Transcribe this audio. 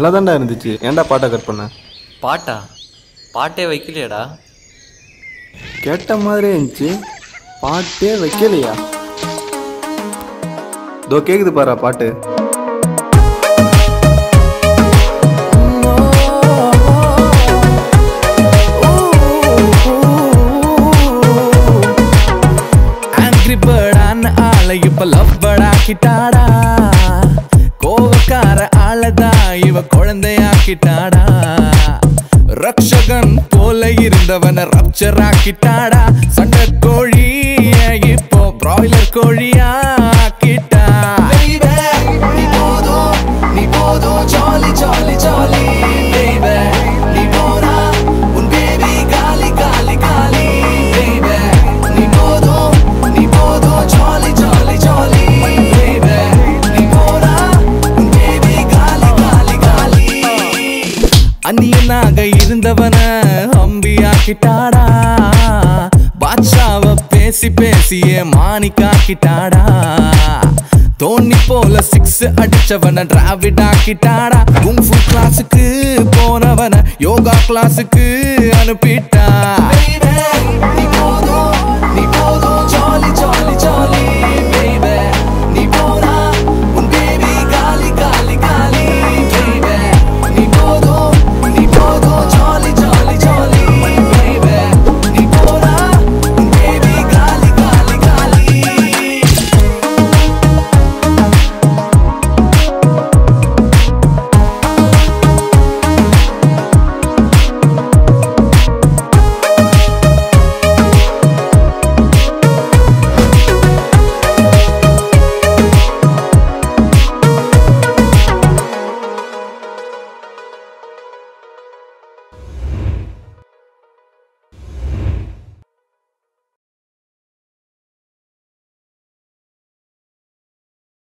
நல்லா தான்டா இருந்துச்சு ஏன்டா பாட்டை கட் பண்ண பாட்டா பாட்டே வைக்கலையாடா கேட்ட மாதிரியே இருந்துச்சு பாட்டே வைக்கலையா இதோ கேக்குது பாரா பாட்டு ஆங்கிரி பேர்டான ஆளை இப்ப லவ் பேர்டாக்கிட்டாடா கோவக்கார ஆளதான் இவ குழந்தையாக்கிட்டாடா ரக்ஷகன் போல இருந்தவன ரப்சர் ஆக்கிட்டாடா சண்டை கோழி இப்போ பிராய்லர் கோழியா ஆக்கிட்டா நீ போதும் நீ போதும் ஜாலி ஜாலி ஜாலி நீ போனா உன் பேபி காலி காலி காலி நீ போதும் நீ போதும் ஜாலி ஜாலி ஜாலி நீ போனா உன் பேபி காலி காலி காலி அந்நியனாக இருந்தவன அம்பியாக்கிட்டாடா பாட்ஷாவ பேசி பேசியே மாணிக்காக்கிட்டாடா தோனி போல சிக்ஸ் அடிச்சவன டிராவிட் ஆக்கிட்டாடா குங்ஃபு கிளாஸுக்கு போனவன யோகா கிளாஸுக்கு அனுப்பிட்டா